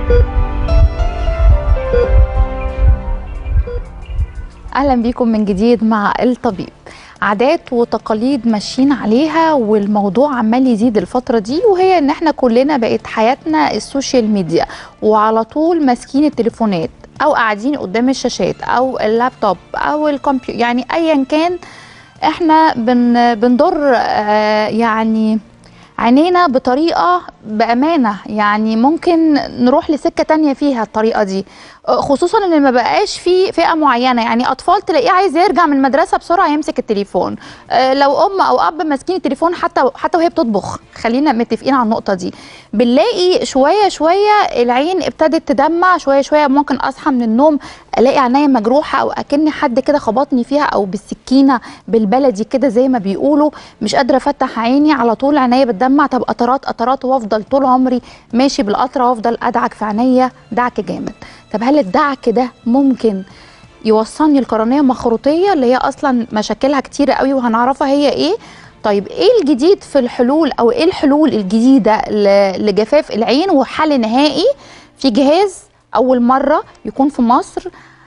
اهلا بيكم من جديد مع الطبيب عادات وتقاليد ماشيين عليها والموضوع عمال يزيد الفترة دي وهي ان احنا كلنا بقت حياتنا السوشيال ميديا وعلى طول ماسكين التليفونات او قاعدين قدام الشاشات او اللابتوب او الكمبيوتر يعني ايا كان احنا بن بنضر آه يعني عينينا بطريقه بامانه يعني ممكن نروح لسكه تانية فيها الطريقه دي خصوصا ان ما بقاش في فئه معينه يعني اطفال تلاقيه عايز يرجع من المدرسه بسرعه يمسك التليفون لو ام او اب ماسكين التليفون حتى حتى وهي بتطبخ خلينا متفقين على النقطه دي بنلاقي شويه شويه العين ابتدت تدمع شويه شويه ممكن اصحى من النوم الاقي عينيا مجروحه او اكن حد كده خبطني فيها او بالسكينه بالبلدي كده زي ما بيقولوا مش قادره افتح عيني على طول عينيا بتدمع طب قطرات قطرات وافضل طول عمري ماشي بالقطره وافضل ادعك في عينيا دعك جامد طب هل الدعك ده ممكن يوصلني القرنيه مخروطيه اللي هي اصلا مشاكلها كتيره قوي وهنعرفها هي ايه طيب ايه الجديد في الحلول او ايه الحلول الجديده لجفاف العين وحل نهائي في جهاز اول مره يكون في مصر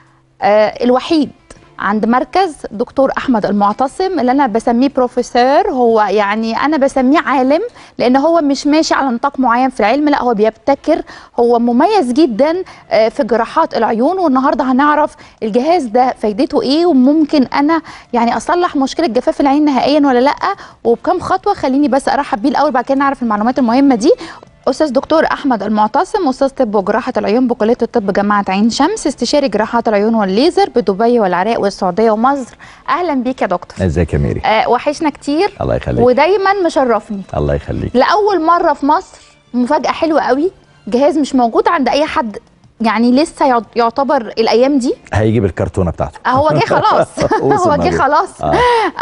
آه الوحيد عند مركز دكتور احمد المعتصم اللي انا بسميه بروفيسور هو يعني انا بسميه عالم لان هو مش ماشي على نطاق معين في العلم لا هو بيبتكر هو مميز جدا في جراحات العيون والنهارده هنعرف الجهاز ده فايدته ايه وممكن انا يعني اصلح مشكله جفاف العين نهائيا ولا لا وبكم خطوه خليني بس ارحب بيه الاول بعد كده نعرف المعلومات المهمه دي استاذ دكتور احمد المعتصم استاذ طب وجراحه العيون بكليه الطب جامعه عين شمس استشاري جراحات العيون والليزر بدبي والعراق والسعوديه ومصر اهلا بيك يا دكتور ازيك يا ميري آه وحشنا كتير الله يخليك ودايما مشرفني الله يخليك لاول مره في مصر مفاجاه حلوه قوي جهاز مش موجود عند اي حد يعني لسه يعتبر الايام دي هيجي بالكرتونه بتاعته هو جه خلاص هو جه خلاص آه.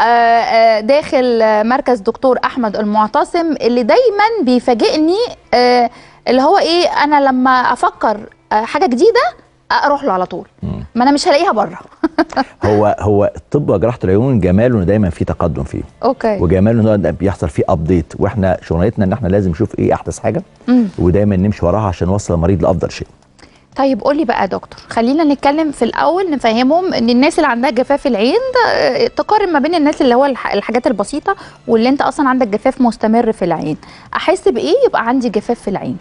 آه داخل مركز دكتور احمد المعتصم اللي دايما بيفاجئني آه اللي هو ايه انا لما افكر آه حاجه جديده اروح له على طول مم. ما انا مش هلاقيها بره هو هو الطب وجراحه العيون جماله انه دايما في تقدم فيه اوكي وجماله انه بيحصل فيه ابديت واحنا شغلتنا ان احنا لازم نشوف ايه احدث حاجه مم. ودايما نمشي وراها عشان نوصل المريض لافضل شيء طيب قولي بقى يا دكتور خلينا نتكلم في الاول نفهمهم ان الناس اللي عندها جفاف العين ده تقارن ما بين الناس اللي هو الحاجات البسيطه واللي انت اصلا عندك جفاف مستمر في العين احس بايه يبقى عندي جفاف في العين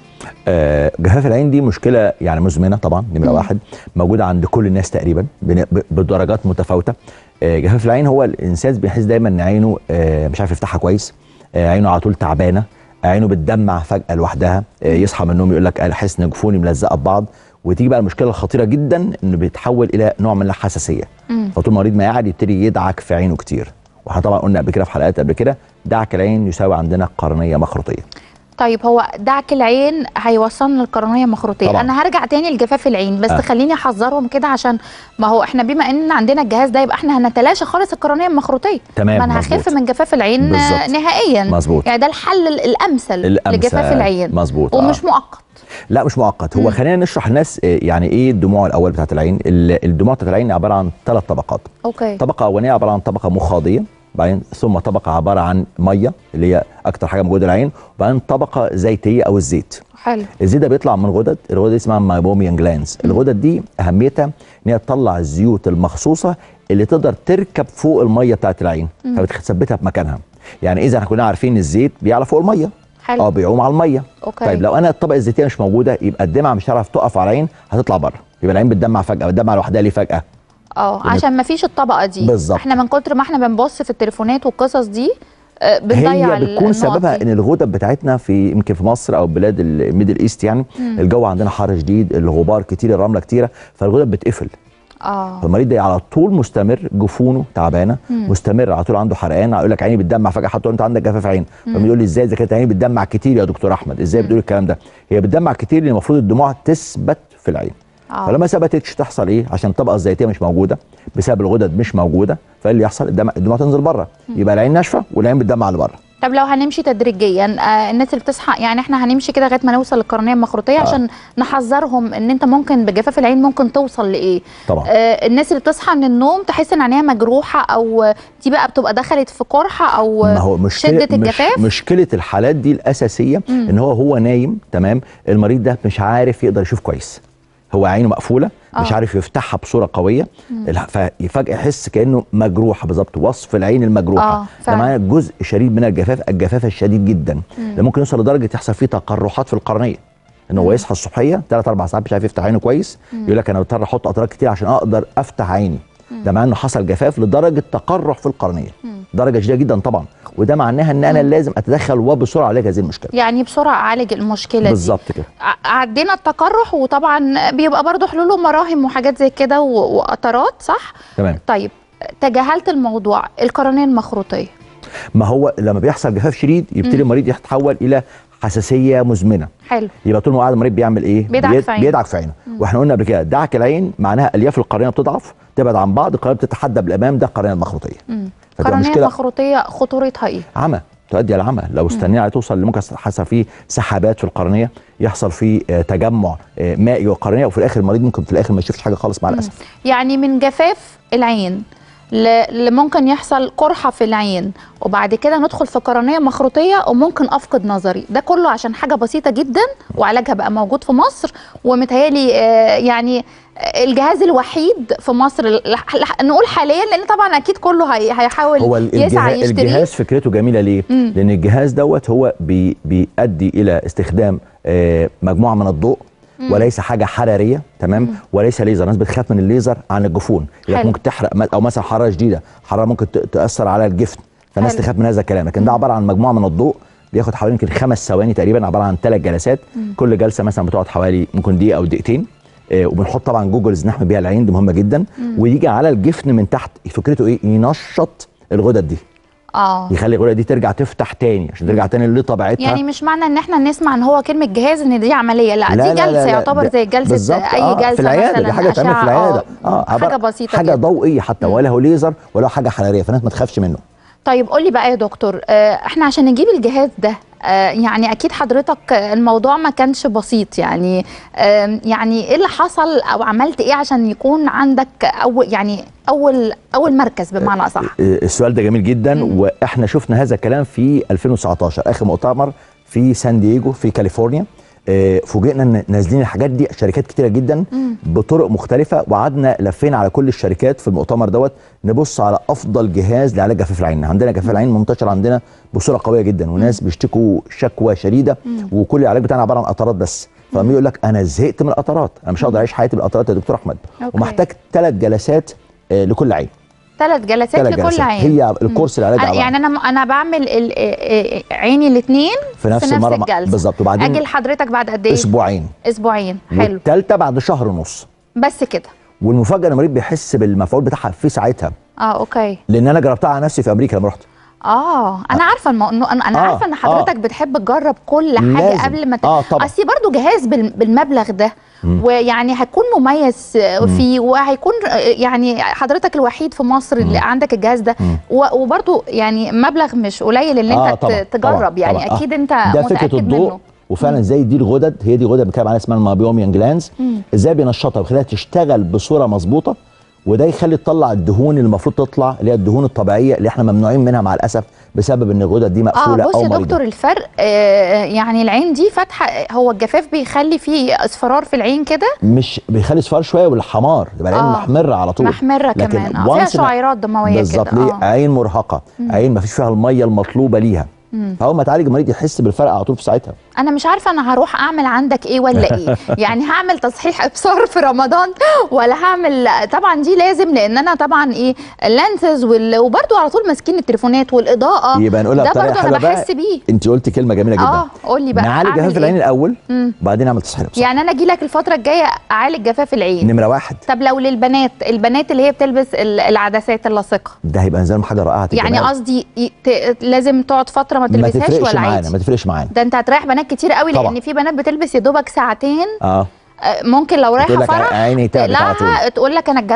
آه جفاف العين دي مشكله يعني مزمنه طبعا نمره واحد موجوده عند كل الناس تقريبا بدرجات متفاوته آه جفاف العين هو الانسان بيحس دايما ان عينه آه مش عارف يفتحها كويس آه عينه على طول تعبانه عينه بتدمع فجاه لوحدها آه يصحى من النوم يقول لك انا حاسس ان جفوني ملزقه ببعض وتيجي بقى المشكله الخطيره جدا انه بيتحول الى نوع من الحساسيه فطول المريض ما قاعد يبتدي يدعك في عينه كتير واحنا طبعا قلنا قبل كده في حلقات قبل كده دعك العين يساوي عندنا قرنيه مخروطيه طيب هو دعك العين هيوصلنا للقرنيه مخروطيه طبعا. انا هرجع تاني لجفاف العين بس آه. خليني احذرهم كده عشان ما هو احنا بما ان عندنا الجهاز ده يبقى احنا هنتلاشى خالص القرنيه المخروطيه تمام ما انا هخف من جفاف العين بالزبط. نهائيا مظبوط يعني ده الحل الامثل, الأمثل لجفاف العين مظبوط ومش آه. مؤقت لا مش مؤقت هو خلينا نشرح للناس يعني ايه الدموع الاول بتاعت العين الدموع بتاعت العين عباره عن ثلاث طبقات اوكي طبقه اولانيه عباره عن طبقه مخاضيه بعدين ثم طبقه عباره عن ميه اللي هي اكتر حاجه موجوده العين وبعدين طبقه زيتيه او الزيت حلو الزيت ده بيطلع من غدد الغدد اسمها مايبوميان جلانز الغدد دي اهميتها ان هي تطلع الزيوت المخصوصه اللي تقدر تركب فوق الميه بتاعت العين فبتثبتها في مكانها يعني اذا احنا كلنا عارفين الزيت بيعلى فوق الميه حلو اه بيعوم على الميه أوكي. طيب لو انا الطبقه الزيتيه مش موجوده يبقى الدمعه مش هتعرف تقف على العين هتطلع بره يبقى العين بتدمع فجاه بتدمع لوحدها ليه فجاه اه عشان ما فيش الطبقه دي بالظبط احنا من كتر ما احنا بنبص في التليفونات والقصص دي بتضيع هي بتكون سببها ان الغدد بتاعتنا في يمكن في مصر او بلاد الميدل ايست يعني مم. الجو عندنا حر شديد الغبار كتير الرمله كتيره فالغدد بتقفل اه فالمريض ده على طول مستمر جفونه تعبانه مستمر على طول عنده حرقان يقول لك عيني بتدمع فجاه حتى انت عندك جفاف عين فبيقول لي ازاي اذا كانت عيني بتدمع كتير يا دكتور احمد ازاي بتقول الكلام ده هي بتدمع كتير لان المفروض الدموع تثبت في العين آه. فلما ثبتتش تحصل ايه عشان الطبقه الزيتيه مش موجوده بسبب الغدد مش موجوده فايه اللي يحصل الدمع الدموع تنزل بره يبقى العين ناشفه والعين بتدمع لبره طب لو هنمشي تدريجيا آه الناس اللي بتصحى يعني احنا هنمشي كده لغايه ما نوصل للقرنيه المخروطيه آه. عشان نحذرهم ان انت ممكن بجفاف العين ممكن توصل لايه طبعا آه الناس اللي بتصحى من النوم تحس ان عينيها مجروحه او دي بقى بتبقى دخلت في قرحه او ما هو مشكلة شدة الجفاف؟ مش مشكلة الحالات دي الأساسية مم. إن هو هو نايم تمام المريض ده مش عارف يقدر يشوف كويس هو عينه مقفولة مش آه. عارف يفتحها بصورة قوية الح- ففجأة يحس كأنه مجروحة بالظبط وصف العين المجروحة آه، ده فعلا. معناه جزء شديد من الجفاف الجفاف الشديد جدا ده ممكن يوصل لدرجة يحصل فيه تقرحات في القرنية ان هو يصحى الصبحيه ثلاث اربع ساعات مش عارف يفتح عينه كويس يقول لك انا بضطر احط قطرات كتير عشان اقدر افتح عيني ده معناه انه حصل جفاف لدرجه تقرح في القرنيه درجه شديده جدا طبعا وده معناها ان انا لازم اتدخل وبسرعه اعالج هذه المشكله يعني بسرعه اعالج المشكله دي بالظبط كده ع- عدينا التقرح وطبعا بيبقى برضو حلول ومراهم وحاجات زي كده و- وقطرات صح تمام طيب تجاهلت الموضوع القرنيه المخروطيه ما هو لما بيحصل جفاف شديد يبتدي المريض يتحول الى حساسيه مزمنه حلو يبقى طول ما هو قاعد المريض بيعمل ايه بيدعك بيد- في عينه. بيدعك في عينه واحنا قلنا قبل كده دعك العين معناها الياف القرنيه بتضعف تبعد عن بعض القرنيه بتتحدى بالامام ده القرنيه المخروطيه فتبقى القرنيه مشكله المخروطيه خطورتها ايه عمى تؤدي الى العمى لو استنينا على توصل لممكن حصل فيه سحابات في القرنيه يحصل فيه آه، تجمع آه، مائي والقرنيه وفي الاخر المريض ممكن في الاخر ما يشوفش حاجه خالص مع الاسف يعني من جفاف العين ل- لممكن يحصل قرحه في العين وبعد كده ندخل في قرنيه مخروطيه وممكن افقد نظري ده كله عشان حاجه بسيطه جدا وعلاجها بقى موجود في مصر ومتهيالي آه، يعني آه، الجهاز الوحيد في مصر لح- لح- نقول حاليا لان طبعا اكيد كله هي- هيحاول هو يسعى الجهاز, يشتريه الجهاز فكرته جميله ليه؟ مم. لان الجهاز دوت هو بي بيؤدي الى استخدام آه، مجموعه من الضوء وليس حاجه حراريه تمام وليس ليزر الناس بتخاف من الليزر عن الجفون يقول لك حلو. ممكن تحرق م- او مثلا حراره شديده حراره ممكن ت- تاثر على الجفن فالناس حلو. تخاف من هذا الكلام لكن ده عباره عن مجموعه من الضوء بياخد حوالي يمكن خمس ثواني تقريبا عباره عن ثلاث جلسات كل جلسه مثلا بتقعد حوالي ممكن دقيقه او دقيقتين آه، وبنحط طبعا جوجلز نحمي بيها العين دي مهمه جدا ويجي على الجفن من تحت فكرته ايه ينشط الغدد دي اه يخلي الغدد دي ترجع تفتح تاني عشان ترجع تاني لطبيعتها يعني مش معنى ان احنا نسمع ان هو كلمه جهاز ان دي عمليه لا, لا دي لا جلسه لا لا، يعتبر ده زي جلسه بالظبط، اي آه، جلسه في العياده مثلا دي حاجه بتعمل في أشعة، العياده آه، عبارة- حاجه بسيطه حاجه جدا. ضوئيه حتى ولا هو ليزر ولا هو حاجه حراريه فالناس ما تخافش منه طيب قول لي بقى يا دكتور آه، احنا عشان نجيب الجهاز ده آه، يعني اكيد حضرتك آه، الموضوع ما كانش بسيط يعني آم، يعني ايه اللي حصل او عملت ايه عشان يكون عندك اول يعني اول اول مركز بمعنى اصح آه، السؤال ده جميل جدا واحنا شفنا هذا الكلام في 2019 اخر مؤتمر في سان دييجو في كاليفورنيا آه، فوجئنا ان نازلين الحاجات دي شركات كتيره جدا بطرق مختلفه وقعدنا لفينا على كل الشركات في المؤتمر دوت نبص على افضل جهاز لعلاج جفاف العين عندنا جفاف العين منتشر عندنا بصوره قويه جدا وناس بيشتكوا شكوى شديده وكل العلاج بتاعنا عباره عن قطرات بس فلما يقول لك انا زهقت من القطرات انا مش هقدر اعيش حياتي بالقطرات يا دكتور احمد أوكي. ومحتاج ثلاث جلسات آه، لكل عين ثلاث جلسات ثلاث لكل جلسات عين هي الكورس العلاج أنا- عبارة يعني انا انا بعمل ال- آه، آه، عيني الاثنين في نفس المره مع- الجلسه بالظبط وبعدين اجي لحضرتك بعد قد ايه اسبوعين اسبوعين حلو والثالثه بعد شهر ونص بس كده والمفاجاه ان المريض بيحس بالمفعول بتاعها في ساعتها اه اوكي لان انا جربتها على نفسي في امريكا لما رحت اه انا عارفه المو... إنه انا انا آه، عارفه ان حضرتك بتحب تجرب كل حاجه لازم. قبل ما ت... آه، طبعا. اصل برضه جهاز بال... بالمبلغ ده ويعني هيكون مميز فيه وهيكون يعني حضرتك الوحيد في مصر اللي عندك الجهاز ده و... وبرضه يعني مبلغ مش قليل ان آه، انت طبعا، ت- تجرب طبعا، يعني طبعا. آه. اكيد انت ده فكره متاكد الضوء منه وفعلا زي دي الغدد هي دي غدد بنتكلم عليها اسمها المابيوميان جلانز ازاي بينشطها ويخليها تشتغل بصوره مظبوطه وده يخلي تطلع الدهون اللي المفروض تطلع اللي هي الدهون الطبيعيه اللي احنا ممنوعين منها مع الاسف بسبب ان الغدد دي اه مقفوله بص او يا مريضه دكتور الفرق آه يعني العين دي فاتحه هو الجفاف بيخلي فيه اصفرار في العين كده مش بيخلي صفار شويه والحمار يبقى العين آه. محمره على طول محمره لكن كمان اه فيها once ما- شعيرات دمويه بالظبط كده ليه آه. عين مرهقه عين ما فيش فيها الميه المطلوبه ليها فاول ما تعالج المريض يحس بالفرق على طول في ساعتها انا مش عارفه انا هروح اعمل عندك ايه ولا ايه يعني هعمل تصحيح ابصار في رمضان ولا هعمل طبعا دي لازم لان انا طبعا ايه اللانسز وال... وبرده على طول ماسكين التليفونات والاضاءه يبقى نقولها ده بطريقه برضه حلوه انا بقى بحس بيه انت قلت كلمه جميله جدا اه قول لي بقى نعالج أعمل جفاف إيه؟ العين الاول مم. وبعدين نعمل تصحيح الابصار يعني انا اجي لك الفتره الجايه اعالج جفاف العين نمره واحد طب لو للبنات البنات اللي هي بتلبس ال- العدسات اللاصقه ده هيبقى نزل حاجه رائعه يعني الجمال. قصدي ي- ت... لازم تقعد فتره ما ما تلبسهاش تفرقش ولا معانا عادي ما تفرقش معانا ده انت هتريح بنات كتير قوي طبعا. لان في بنات بتلبس يا دوبك ساعتين اه آه، ممكن لو رايحه تقول لك فرح عيني تعبت على تقلعها تقول لك انا اتجرحت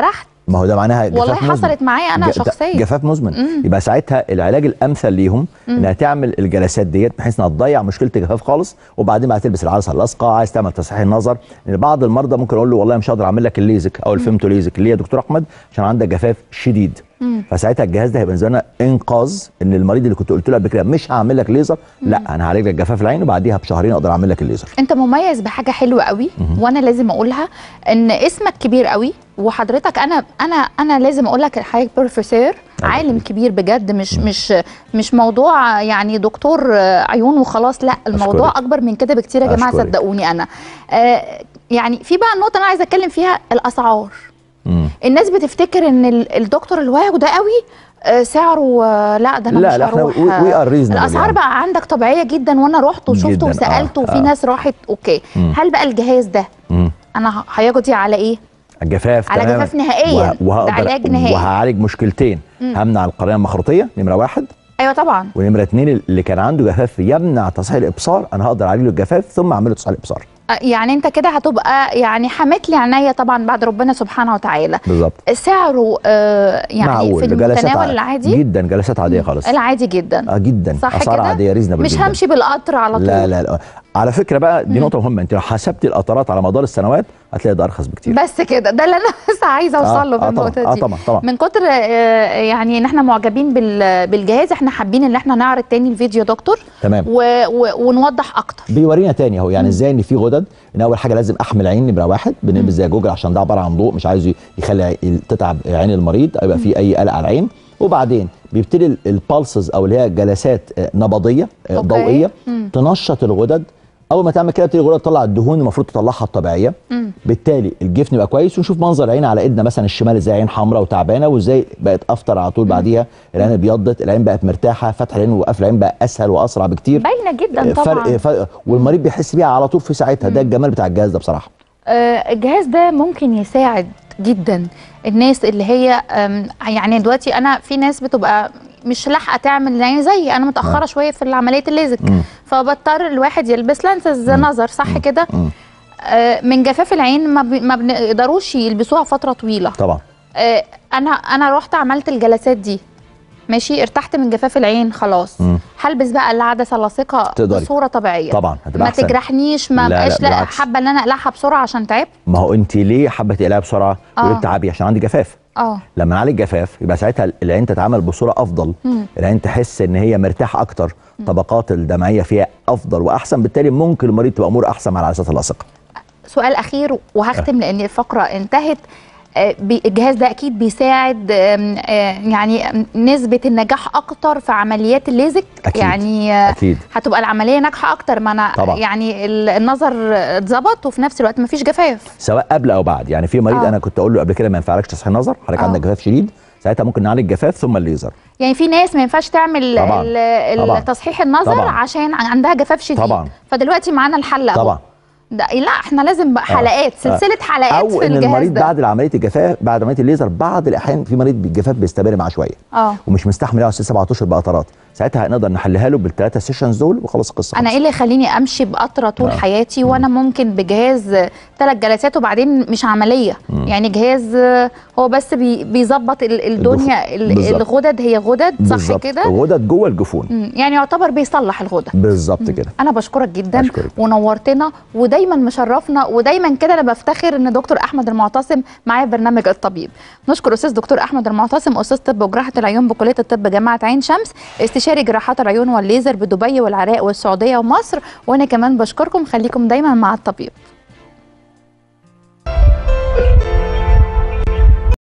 ما هو ده معناها جفاف والله مزمن. حصلت معايا انا ج- شخصيا جفاف مزمن مم. يبقى ساعتها العلاج الامثل ليهم انها تعمل الجلسات ديت بحيث انها تضيع مشكله الجفاف خالص وبعدين بقى تلبس العدسه اللاصقه عايز تعمل تصحيح النظر لان بعض المرضى ممكن اقول له والله مش هقدر اعمل لك الليزك او الفيمتو ليزك ليه يا دكتور احمد عشان عندك جفاف شديد فساعتها الجهاز ده هيبقى بالنسبه لنا انقاذ ان المريض اللي كنت قلت له قبل كده مش هعمل لك ليزر لا انا هعالج لك جفاف العين وبعديها بشهرين اقدر اعمل لك الليزر انت مميز بحاجه حلوه قوي وانا لازم اقولها ان اسمك كبير قوي وحضرتك انا انا انا لازم اقول لك حضرتك بروفيسور عالم كبير بجد مش مش مش موضوع يعني دكتور آه، عيون وخلاص لا الموضوع أشكرك. اكبر من كده بكتير يا جماعه أشكرك. صدقوني انا آه، يعني في بقى النقطه انا عايزه اتكلم فيها الاسعار مم. الناس بتفتكر ان ال- الدكتور الواعي ده قوي آه، سعره آه، لا ده انا لا مش لا احنا هروح we- we are reasonable الاسعار يعني. بقى عندك طبيعيه جدا وانا رحت وشفت جداً، آه، وسالت وفي آه. ناس راحت اوكي مم. هل بقى الجهاز ده مم. انا ه- هيقضي على ايه الجفاف على تماماً. جفاف نهائياً. وه- وهقدر- ده علاج نهائي. وهعالج مشكلتين همنع القرنيه المخروطيه نمره واحد ايوه طبعا ونمره اتنين اللي كان عنده جفاف يمنع تصحيح الابصار انا هقدر اعالج له الجفاف ثم اعمل له تصحيح الابصار آه، يعني انت كده هتبقى يعني حمت لي عينيا طبعا بعد ربنا سبحانه وتعالى بالظبط سعره آه يعني معقول في جلسات المتناول ع- العادي جدا جلسات عاديه خالص العادي جدا اه جدا صح اسعار كده عاديه ريزنبل مش جدا. همشي بالقطر على طول لا لا لا على فكره بقى دي نقطه مهمه انت لو حسبتي القطارات على مدار السنوات هتلاقي ده ارخص بكتير بس كده ده اللي انا بس عايزه اوصل له آه، في آه النقطه طبعا دي اه طبعا طبعا من كتر آه، يعني ان احنا معجبين بال- بالجهاز احنا حابين ان احنا نعرض تاني الفيديو يا دكتور تمام و و ونوضح اكتر بيورينا تاني اهو يعني ازاي ان في غدد ان اول حاجه لازم احمي العين نمره واحد بنلبس زي جوجل عشان ده عباره عن ضوء مش عايز يخلي عي- تتعب عين المريض او يبقى في اي قلق على العين وبعدين بيبتدي البالسز او اللي هي جلسات آه، نبضيه آه، أوكي. ضوئيه مم. تنشط الغدد اول ما تعمل كده بتبتدي الغدد تطلع الدهون المفروض تطلعها الطبيعيه مم. بالتالي الجفن يبقى كويس ونشوف منظر العين على ايدنا مثلا الشمال ازاي عين حمراء وتعبانه وازاي بقت افطر على طول بعديها العين ابيضت العين بقت مرتاحه فتح العين وقفل العين بقى اسهل واسرع بكتير باينه جدا طبعا فرق, فرق والمريض بيحس بيها على طول في ساعتها ده الجمال بتاع الجهاز ده بصراحه آه، الجهاز ده ممكن يساعد جدا الناس اللي هي آم، يعني دلوقتي انا في ناس بتبقى مش لاحقه تعمل يعني زي انا متاخره نعم. شويه في عمليه الليزك مم. فبضطر الواحد يلبس لانسز نظر صح كده مم. آه، من جفاف العين ما, بي- ما بنقدروش يلبسوها فتره طويله طبعا آه، انا انا رحت عملت الجلسات دي ماشي ارتحت من جفاف العين خلاص مم. هلبس بقى العدسه لاصقه تقدري. بصوره طبيعيه طبعا هتبقى ما احسن تجرحنيش ما لا، لا، بقاش لا بالعكس. حابه ان انا اقلعها بسرعه عشان تعبت ما هو انت ليه حابه تقلقها بسرعه آه. يقول لك تعبي عشان عندي جفاف اه لما نعالج جفاف يبقى ساعتها العين تتعامل بصوره افضل مم. العين تحس ان هي مرتاحه اكتر طبقات الدمعيه فيها افضل واحسن بالتالي ممكن المريض تبقى امور احسن مع العدسات اللاصقه سؤال اخير وهختم لان الفقره انتهت آه، بي- الجهاز ده اكيد بيساعد آم، آه، يعني آم، نسبه النجاح اكتر في عمليات الليزك أكيد. يعني آه، اكيد هتبقى العمليه ناجحه اكتر ما انا طبعا. يعني ال- النظر اتظبط وفي نفس الوقت مفيش جفاف سواء قبل او بعد يعني في مريض آه. انا كنت اقول له قبل كده ما ينفعلكش تصحيح نظر حضرتك آه. عندك جفاف شديد ساعتها ممكن نعالج جفاف ثم الليزر يعني في ناس ما ينفعش تعمل طبعاً. ال- ال- طبعاً. تصحيح النظر طبعاً. عشان عندها جفاف شديد طبعاً. فدلوقتي معانا الحل اهو طبعا ده لا احنا لازم بقى حلقات سلسله حلقات او في ان الجهاز المريض ده بعد عمليه الجفاف بعد عمليه الليزر بعض الاحيان في مريض الجفاف بيستمر معاه شويه اه ومش مستحمل يقعد ست سبع اشهر بقطرات ساعتها هنقدر نحلها له بالثلاثه سيشنز دول وخلاص القصه انا ايه اللي يخليني امشي بقطره طول آه. حياتي وانا ممكن بجهاز ثلاث جلسات وبعدين مش عمليه يعني جهاز آه، هو بس بي- بيظبط ال- الدنيا ال- بالظبط. الغدد هي غدد صح بالظبط. كده غدد جوه الجفون مم، يعني يعتبر بيصلح الغدد بالظبط كده انا بشكرك جدا أشكرك. ونورتنا ودايما مشرفنا ودايما كده انا بفتخر ان دكتور احمد المعتصم معايا في برنامج الطبيب نشكر استاذ دكتور احمد المعتصم استاذ طب وجراحه العيون بكليه الطب جامعه عين شمس استشاري جراحات العيون والليزر بدبي والعراق والسعوديه ومصر وانا كمان بشكركم خليكم دايما مع الطبيب